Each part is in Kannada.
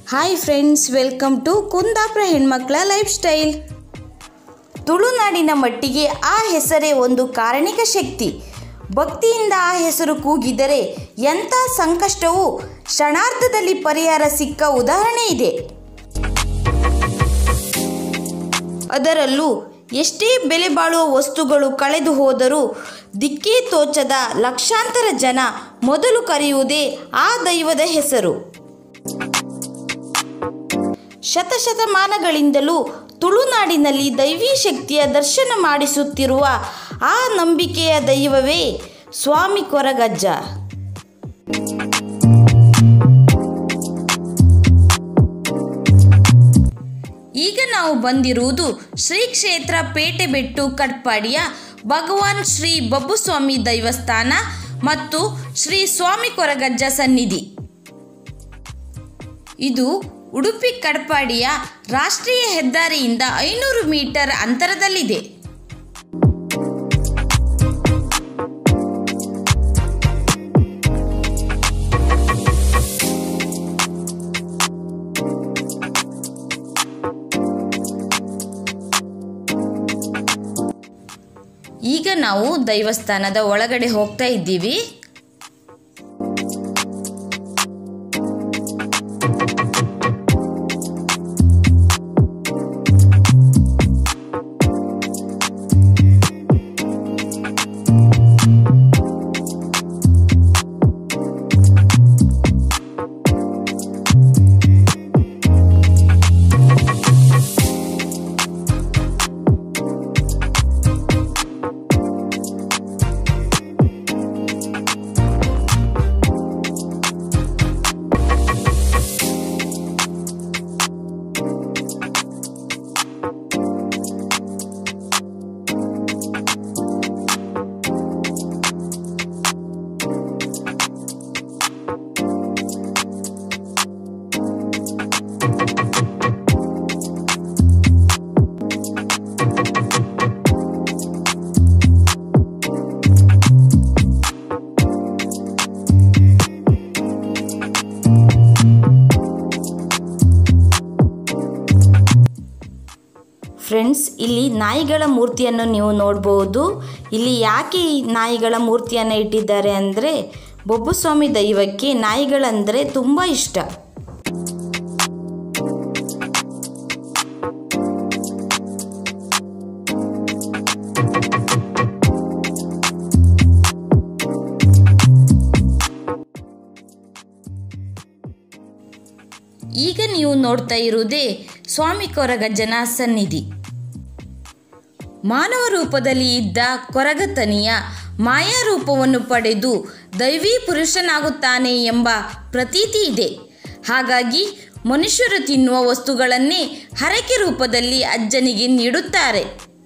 hi friends welcome to Kundapura ಹೆಣ್ಮಕ್ಳ ಲೈಫ್ ಸ್ಟೈಲ್ ತುಳುನಾಡಿನ ಮಟ್ಟಿಗೆ ಆ ಹೆಸರೇ ಒಂದು ಕಾರಣಿಕ ಶಕ್ತಿ ಭಕ್ತಿಯಿಂದ ಆ ಹೆಸರು ಕೂಗಿದರೆ ಎಂಥ ಸಂಕಷ್ಟವೂ ಕ್ಷಣಾರ್ಧದಲ್ಲಿ ಪರಿಹಾರ ಸಿಕ್ಕ ಉದಾಹರಣೆ ಇದೆ ಅದರಲ್ಲೂ ಎಷ್ಟೇ ಬೆಲೆ ಬಾಳುವ ವಸ್ತುಗಳು ಕಳೆದು ಹೋದರೂ ದಿಕ್ಕೇ ತೋಚದ ಲಕ್ಷಾಂತರ ಜನ ಮೊದಲು ಕರೆಯುವುದೇ ಆ ದೈವದ ಹೆಸರು ಶತಶತಮಾನಗಳಿಂದಲೂ ತುಳುನಾಡಿನಲ್ಲಿ ದೈವೀ ಶಕ್ತಿಯ ದರ್ಶನ ಮಾಡಿಸುತ್ತಿರುವ ಆ ನಂಬಿಕೆಯ ದೈವವೇ ಸ್ವಾಮಿ ಕೊರಗಜ್ಜ ಈಗ ನಾವು ಬಂದಿರುವುದು ಶ್ರೀ ಕ್ಷೇತ್ರ ಪೇಟೆಬೆಟ್ಟು ಕಟ್ಪಾಡಿಯ ಭಗವಾನ್ ಶ್ರೀ ಬಬ್ಬುಸ್ವಾಮಿ ದೈವಸ್ಥಾನ ಮತ್ತು ಶ್ರೀ ಸ್ವಾಮಿ ಕೊರಗಜ್ಜ ಸನ್ನಿಧಿ ಇದು ಉಡುಪಿ ಕಡ್ಪಾಡಿಯ ರಾಷ್ಟ್ರೀಯ ಹೆದ್ದಾರಿಯಿಂದ ಐನೂರು ಮೀಟರ್ ಅಂತರದಲ್ಲಿದೆ ಈಗ ನಾವು ದೈವಸ್ಥಾನದ ಒಳಗಡೆ ಹೋಗ್ತಾ ಇದ್ದೀವಿ ಫ್ರೆಂಡ್ಸ್ ಇಲ್ಲಿ ನಾಯಿಗಳ ಮೂರ್ತಿಯನ್ನು ನೀವು ನೋಡ್ಬೋದು ಇಲ್ಲಿ ಯಾಕೆ ಈ ನಾಯಿಗಳ ಮೂರ್ತಿಯನ್ನು ಇಟ್ಟಿದ್ದಾರೆ ಅಂದರೆ ಬೊಬ್ಬುಸ್ವಾಮಿ ದೈವಕ್ಕೆ ನಾಯಿಗಳಂದರೆ ತುಂಬ ಇಷ್ಟ ಈಗ ನೀವು ನೋಡ್ತಾ ಇರುವುದೇ ಸ್ವಾಮಿ ಕೊರಗಜ್ಜನ ಸನ್ನಿಧಿ ಮಾನವ ರೂಪದಲ್ಲಿ ಇದ್ದ ಕೊರಗತನಿಯ ಮಾಯಾ ರೂಪವನ್ನು ಪಡೆದು ದೈವೀ ಪುರುಷನಾಗುತ್ತಾನೆ ಎಂಬ ಪ್ರತೀತಿ ಇದೆ ಹಾಗಾಗಿ ಮನುಷ್ಯರು ತಿನ್ನುವ ವಸ್ತುಗಳನ್ನೇ ಹರಕೆ ರೂಪದಲ್ಲಿ ಅಜ್ಜನಿಗೆ ನೀಡುತ್ತಾರೆ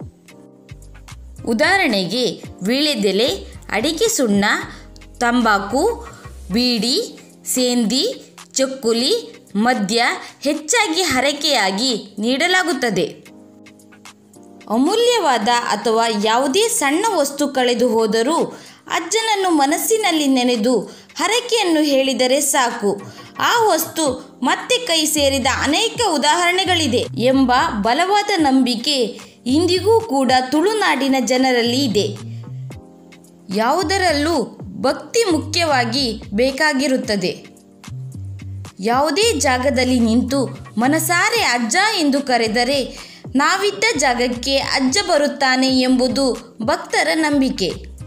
ಉದಾಹರಣೆಗೆ ವೀಳ್ಯದೆಲೆ ಅಡಿಕೆ ಸುಣ್ಣ ತಂಬಾಕು ಬೀಡಿ ಸೇಂದಿ ಚಕ್ಕುಲಿ ಮದ್ಯ ಹೆಚ್ಚಾಗಿ ಹರಕೆಯಾಗಿ ನೀಡಲಾಗುತ್ತದೆ ಅಮೂಲ್ಯವಾದ ಅಥವಾ ಯಾವುದೇ ಸಣ್ಣ ವಸ್ತು ಕಳೆದು ಹೋದರೂ ಅಜ್ಜನನ್ನು ಮನಸ್ಸಿನಲ್ಲಿ ನೆನೆದು ಹರಕೆಯನ್ನು ಹೇಳಿದರೆ ಸಾಕು ಆ ವಸ್ತು ಮತ್ತೆ ಕೈ ಸೇರಿದ ಅನೇಕ ಉದಾಹರಣೆಗಳಿದೆ ಎಂಬ ಬಲವಾದ ನಂಬಿಕೆ ಇಂದಿಗೂ ಕೂಡ ತುಳುನಾಡಿನ ಜನರಲ್ಲಿ ಇದೆ ಯಾವುದರಲ್ಲೂ ಭಕ್ತಿ ಮುಖ್ಯವಾಗಿ ಬೇಕಾಗಿರುತ್ತದೆ ಯಾವುದೇ ಜಾಗದಲ್ಲಿ ನಿಂತು ಮನಸಾರೆ ಅಜ್ಜ ಎಂದು ಕರೆದರೆ ನಾವಿದ್ದ ಜಾಗಕ್ಕೆ ಅಜ್ಜ ಬರುತ್ತಾನೆ ಎಂಬುದು ಭಕ್ತರ ನಂಬಿಕೆ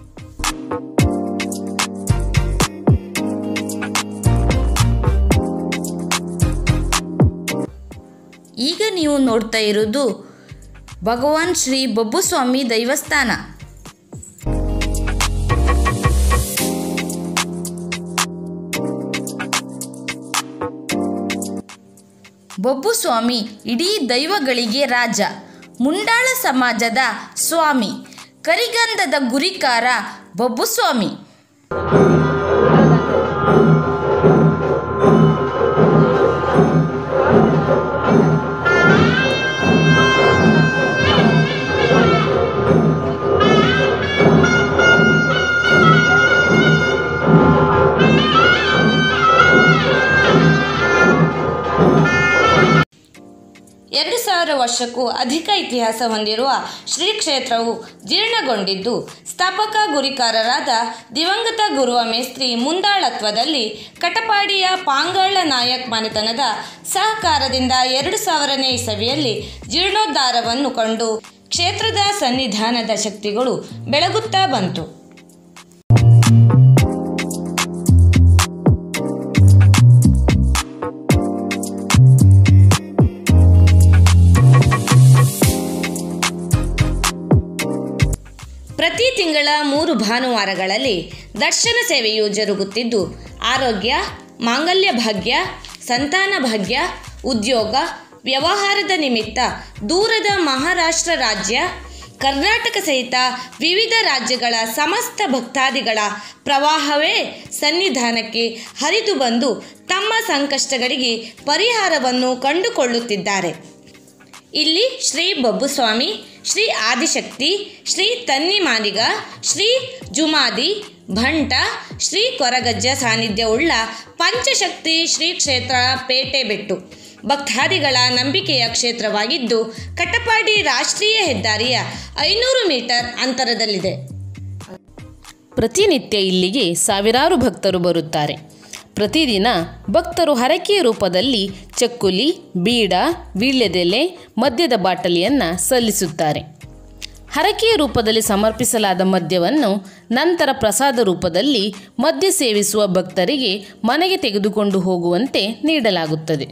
ಈಗ ನೀವು ನೋಡ್ತಾ ಇರೋದು ಭಗವಾನ್ ಶ್ರೀ ಬಬ್ಬುಸ್ವಾಮಿ ದೈವಸ್ಥಾನ ಬೊಬ್ಬುಸ್ವಾಮಿ ಇಡೀ ದೈವಗಳಿಗೆ ರಾಜ ಮುಂಡಾಳ ಸಮಾಜದ ಸ್ವಾಮಿ ಕರಿಗಂಧದ ಗುರಿಕಾರ ಬೊಬ್ಬುಸ್ವಾಮಿ ಸಾವಿರ ವರ್ಷಕ್ಕೂ ಅಧಿಕ ಇತಿಹಾಸ ಹೊಂದಿರುವ ಶ್ರೀ ಕ್ಷೇತ್ರವು ಜೀರ್ಣಗೊಂಡಿದ್ದು ಸ್ಥಾಪಕ ಗುರಿಕಾರರಾದ ದಿವಂಗತ ಗುರುವ ಮೇಸ್ತ್ರಿ ಮುಂದಾಳತ್ವದಲ್ಲಿ ಕಟಪಾಡಿಯ ಪಾಂಗಳ ನಾಯಕ್ ಮನೆತನದ ಸಹಕಾರದಿಂದ ಎರಡು ಸಾವಿರನೇ ಇಸವಿಯಲ್ಲಿ ಜೀರ್ಣೋದ್ಧಾರವನ್ನು ಕಂಡು ಕ್ಷೇತ್ರದ ಸನ್ನಿಧಾನದ ಶಕ್ತಿಗಳು ಬೆಳಗುತ್ತಾ ಬಂತು ಪ್ರತಿ ತಿಂಗಳ ಮೂರು ಭಾನುವಾರಗಳಲ್ಲಿ ದರ್ಶನ ಸೇವೆಯು ಜರುಗುತ್ತಿದ್ದು ಆರೋಗ್ಯ ಮಾಂಗಲ್ಯ ಭಾಗ್ಯ ಸಂತಾನ ಭಾಗ್ಯ ಉದ್ಯೋಗ ವ್ಯವಹಾರದ ನಿಮಿತ್ತ ದೂರದ ಮಹಾರಾಷ್ಟ್ರ ರಾಜ್ಯ ಕರ್ನಾಟಕ ಸಹಿತ ವಿವಿಧ ರಾಜ್ಯಗಳ ಸಮಸ್ತ ಭಕ್ತಾದಿಗಳ ಪ್ರವಾಹವೇ ಸನ್ನಿಧಾನಕ್ಕೆ ಹರಿದು ಬಂದು ತಮ್ಮ ಸಂಕಷ್ಟಗಳಿಗೆ ಪರಿಹಾರವನ್ನು ಕಂಡುಕೊಳ್ಳುತ್ತಿದ್ದಾರೆ ಇಲ್ಲಿ ಶ್ರೀ ಬಬ್ಬುಸ್ವಾಮಿ ಶ್ರೀ ಆದಿಶಕ್ತಿ ಶ್ರೀ ತನ್ನಿಮಾನಿಗ ಶ್ರೀ ಜುಮಾದಿ ಭಂಟ ಶ್ರೀ ಕೊರಗಜ್ಜ ಸಾನ್ನಿಧ್ಯವುಳ್ಳ ಪಂಚಶಕ್ತಿ ಶ್ರೀ ಕ್ಷೇತ್ರ ಪೇಟೆಬೆಟ್ಟು ಭಕ್ತಾದಿಗಳ ನಂಬಿಕೆಯ ಕ್ಷೇತ್ರವಾಗಿದ್ದು ಕಟಪಾಡಿ ರಾಷ್ಟ್ರೀಯ ಹೆದ್ದಾರಿಯ ಐನೂರು ಮೀಟರ್ ಅಂತರದಲ್ಲಿದೆ ಪ್ರತಿನಿತ್ಯ ಇಲ್ಲಿಗೆ ಸಾವಿರಾರು ಭಕ್ತರು ಬರುತ್ತಾರೆ ಪ್ರತಿದಿನ ಭಕ್ತರು ಹರಕೆಯ ರೂಪದಲ್ಲಿ ಚಕ್ಕುಲಿ ಬೀಡ ವೀಳ್ಯದೆಲೆ ಮದ್ಯದ ಬಾಟಲಿಯನ್ನು ಸಲ್ಲಿಸುತ್ತಾರೆ ಹರಕೆಯ ರೂಪದಲ್ಲಿ ಸಮರ್ಪಿಸಲಾದ ಮದ್ಯವನ್ನು ನಂತರ ಪ್ರಸಾದ ರೂಪದಲ್ಲಿ ಮದ್ಯ ಸೇವಿಸುವ ಭಕ್ತರಿಗೆ ಮನೆಗೆ ತೆಗೆದುಕೊಂಡು ಹೋಗುವಂತೆ ನೀಡಲಾಗುತ್ತದೆ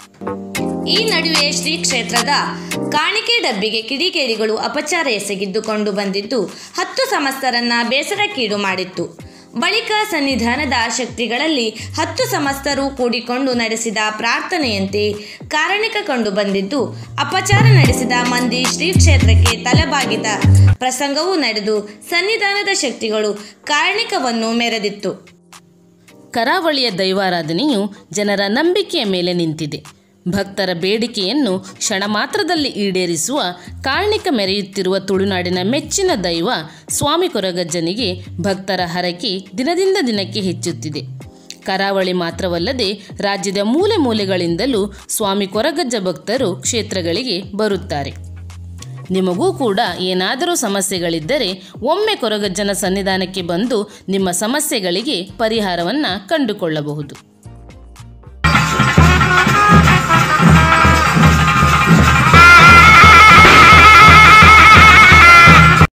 ಈ ನಡುವೆ ಶ್ರೀ ಕ್ಷೇತ್ರದ ಕಾಣಿಕೆ ಡಬ್ಬಿಗೆ ಕಿಡಿಗೇಡಿಗಳು ಅಪಚಾರ ಎಸಗಿದ್ದುಕೊಂಡು ಬಂದಿದ್ದು ಹತ್ತು ಸಮಸ್ತರನ್ನ ಬೇಸರಕ್ಕೀಡು ಮಾಡಿತ್ತು ಬಳಿಕ ಸನ್ನಿಧಾನದ ಶಕ್ತಿಗಳಲ್ಲಿ ಹತ್ತು ಸಮಸ್ತರು ಕೂಡಿಕೊಂಡು ನಡೆಸಿದ ಪ್ರಾರ್ಥನೆಯಂತೆ ಕಾರಣಿಕ ಕಂಡು ಬಂದಿದ್ದು ಅಪಚಾರ ನಡೆಸಿದ ಮಂದಿ ಶ್ರೀ ಕ್ಷೇತ್ರಕ್ಕೆ ತಲೆಬಾಗಿದ ಪ್ರಸಂಗವೂ ನಡೆದು ಸನ್ನಿಧಾನದ ಶಕ್ತಿಗಳು ಕಾರಣಿಕವನ್ನು ಮೆರೆದಿತ್ತು ಕರಾವಳಿಯ ದೈವಾರಾಧನೆಯು ಜನರ ನಂಬಿಕೆಯ ಮೇಲೆ ನಿಂತಿದೆ ಭಕ್ತರ ಬೇಡಿಕೆಯನ್ನು ಕ್ಷಣ ಮಾತ್ರದಲ್ಲಿ ಈಡೇರಿಸುವ ಕಾರಣಿಕ ಮೆರೆಯುತ್ತಿರುವ ತುಳುನಾಡಿನ ಮೆಚ್ಚಿನ ದೈವ ಸ್ವಾಮಿ ಕೊರಗಜ್ಜನಿಗೆ ಭಕ್ತರ ಹರಕೆ ದಿನದಿಂದ ದಿನಕ್ಕೆ ಹೆಚ್ಚುತ್ತಿದೆ ಕರಾವಳಿ ಮಾತ್ರವಲ್ಲದೆ ರಾಜ್ಯದ ಮೂಲೆ ಮೂಲೆಗಳಿಂದಲೂ ಸ್ವಾಮಿ ಕೊರಗಜ್ಜ ಭಕ್ತರು ಕ್ಷೇತ್ರಗಳಿಗೆ ಬರುತ್ತಾರೆ ನಿಮಗೂ ಕೂಡ ಏನಾದರೂ ಸಮಸ್ಯೆಗಳಿದ್ದರೆ ಒಮ್ಮೆ ಕೊರಗಜ್ಜನ ಸನ್ನಿಧಾನಕ್ಕೆ ಬಂದು ನಿಮ್ಮ ಸಮಸ್ಯೆಗಳಿಗೆ ಪರಿಹಾರವನ್ನು ಕಂಡುಕೊಳ್ಳಬಹುದು